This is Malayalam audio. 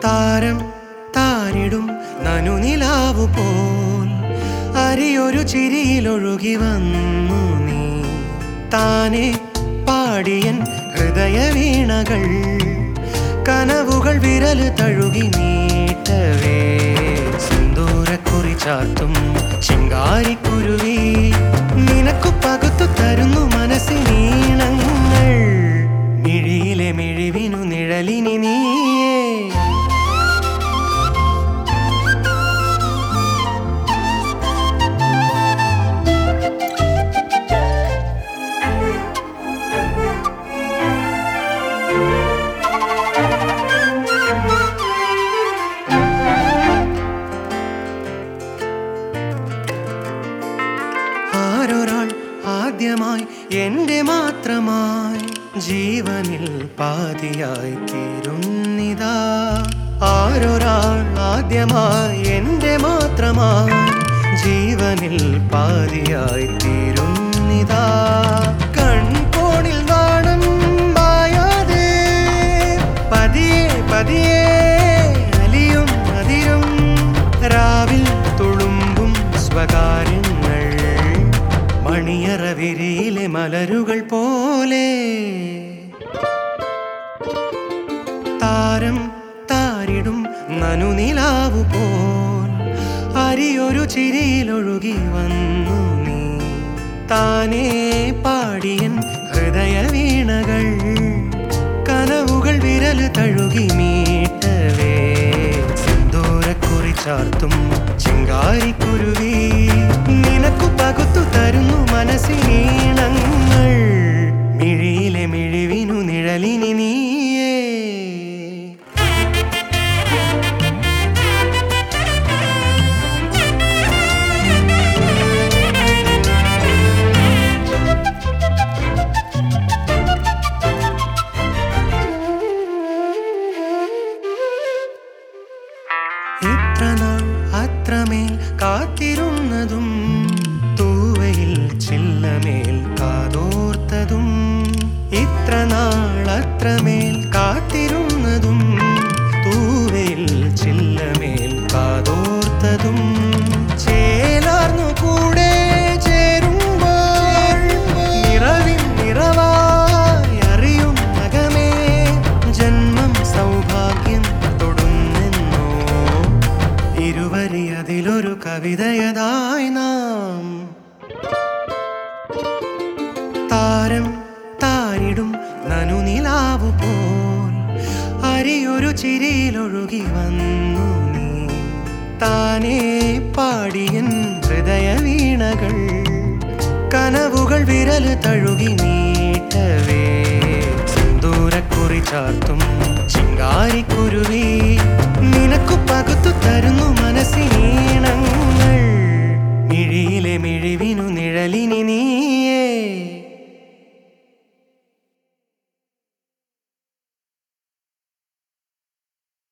താരം താരിടും നനുനിലാവു പോൽ അരിയൊരു ചിരിയിലൊഴുകി വന്നു നീ താനെ പാടിയൻ ഹൃദയ വീണകൾ കനവുകൾ വിരൽ തഴുകി നീട്ടവേ സിന്ദൂരക്കുറി ചാർത്തും ശിങ്കാരിക്കുരുവി നിനക്കു പകുത്തു തരുന്നു മനസ്സിനീണങ്ങൾ മിഴിയിലെ മിഴിവിനു നിഴലിനി നീയേ ആരൊരാൾ ആദ്യമായി എൻ്റെ മാത്രമായി ജീവനിൽ പാതിയായി തീരുന്നിതാ ആരൊരാൾ ആദ്യമായി എൻ്റെ മാത്രമായി ജീവനിൽ പാതിയായി തീരുന്നിതാ കൺകോണിൽ നാണം മായാതെ പതിയെ പതിയെ അലിയും അതിരും രാവിൽ തുളുമ്പും സ്വകാര്യങ്ങൾ മണിയറ വിരിയിലെ മലരുകൾ പോലെ താരം താരിടും നനുനിലാവു പോൽ അരിയൊരു ചിരിയിലൊഴുകി വന്നു നീ താനേ പാടിയൻ ഹൃദയ വീണകൾ കനവുകൾ വിരൽ തഴുകി മീട്ടവേ സിന്ദൂരക്കുറി ചാർത്തും ചിങ്കാരിക്കുരുവി നിനക്കു പകുത്തു തരുന്നു മനസ്സിനീണങ്ങൾ മിഴിയിലെ മിഴിവിനു നിഴലിനി നീയേ ഇത്ര നാൾ അത്രമേൽ കാത്തിരുന്നതും തൂവയിൽ ചില്ലമേൽ കാതോർത്തതും ഇത്ര നാൾ അത്രമേൽ കാത്തിരുന്നതും തൂവയിൽ ചില്ലമേൽ കാതോർത്തതും ചേലാർന്നു കൂടെ ചേരുമ്പോൾ നിറവിൻ നിറവായി അറിയും നഗമേ ജന്മം സൗഭാഗ്യം തൊടുന്നെന്നോ ഇരുവരി അതിലൊരു കവിതയതായി നാം താരം താരിടും നനുനിലാവു പോൽ അരിയൊരു ചിരിയിലൊഴുകി വന്നു നീ താനേ പാടിയൻ ഹൃദയ വീണകൾ കനവുകൾ വിരൽ തഴുകി നീട്ടവേ സിന്ദൂരക്കുറി ചാർത്തും ചിങ്കാരിക്കുരുവി നിനക്കു പകുത്തു തരുന്നു മനസ്സിനീണങ്ങൾ മിഴിയിലെ മിഴിവിനു നിഴലിനി നീ